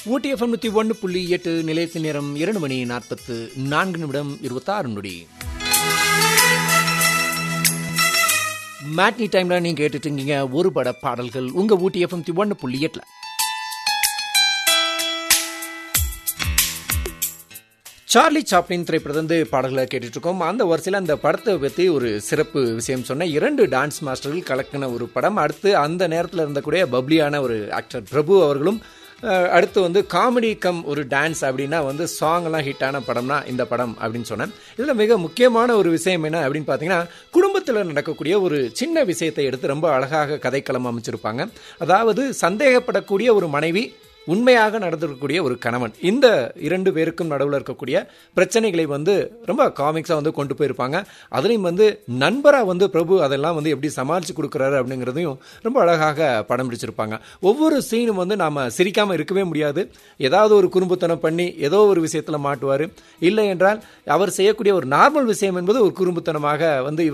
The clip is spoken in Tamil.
ஊட்டி எஃப்எம் நூற்றி ஒன்று புள்ளி எட்டு நிலையத்தின் நேரம் இரண்டு மணி நாற்பத்து நான்கு நிமிடம் இருபத்தாறு நொடி மேட்னி டைம்ல நீங்க கேட்டுட்டு இருக்கீங்க ஒரு பட பாடல்கள் உங்க ஊட்டி எஃப்எம் ஒன்று புள்ளி எட்டுல சார்லி சாப்ளின் திரைப்படத்திலிருந்து பாடல்களை கேட்டுட்டு இருக்கோம் அந்த வரிசையில் அந்த படத்தை பற்றி ஒரு சிறப்பு விஷயம் சொன்ன இரண்டு டான்ஸ் மாஸ்டர்கள் கலக்கின ஒரு படம் அடுத்து அந்த நேரத்தில் இருந்தக்கூடிய பப்ளியான ஒரு ஆக்டர் பிரபு அவர்களும் அஹ், அடுத்து வந்து காமெடி கம் ஒரு டான்ஸ் அப்படின்னா வந்து சாங்லாம் ஹிட்டான படம்னா இந்த படம் அப்படின்னு சொன்னேன் இதில் மிக முக்கியமான ஒரு விஷயம் என்ன அப்படின்னு பார்த்தீங்கன்னா குடும்பத்தில் நடக்கக்கூடிய ஒரு சின்ன விஷயத்தை எடுத்து ரொம்ப அழகாக கதைக்களம் அமைச்சிருப்பாங்க அதாவது சந்தேகப்படக்கூடிய ஒரு மனைவி உண்மையாக நடந்திருக்கக்கூடிய ஒரு கணவன் இந்த இரண்டு பேருக்கும் நடுவில் இருக்கக்கூடிய பிரச்சனைகளை வந்து ரொம்ப காமிக்ஸாக வந்து கொண்டு போயிருப்பாங்க அதுலேயும் வந்து நண்பராக வந்து பிரபு அதெல்லாம் வந்து எப்படி சமாளித்து கொடுக்குறாரு அப்படிங்கிறதையும் ரொம்ப அழகாக படம் பிடிச்சிருப்பாங்க ஒவ்வொரு சீனும் வந்து நாம் சிரிக்காமல் இருக்கவே முடியாது ஏதாவது ஒரு குறும்புத்தனம் பண்ணி ஏதோ ஒரு விஷயத்தில் மாட்டுவார் இல்லை என்றால் அவர் செய்யக்கூடிய ஒரு நார்மல் விஷயம் என்பது ஒரு குறும்புத்தனமாக வந்து இவர்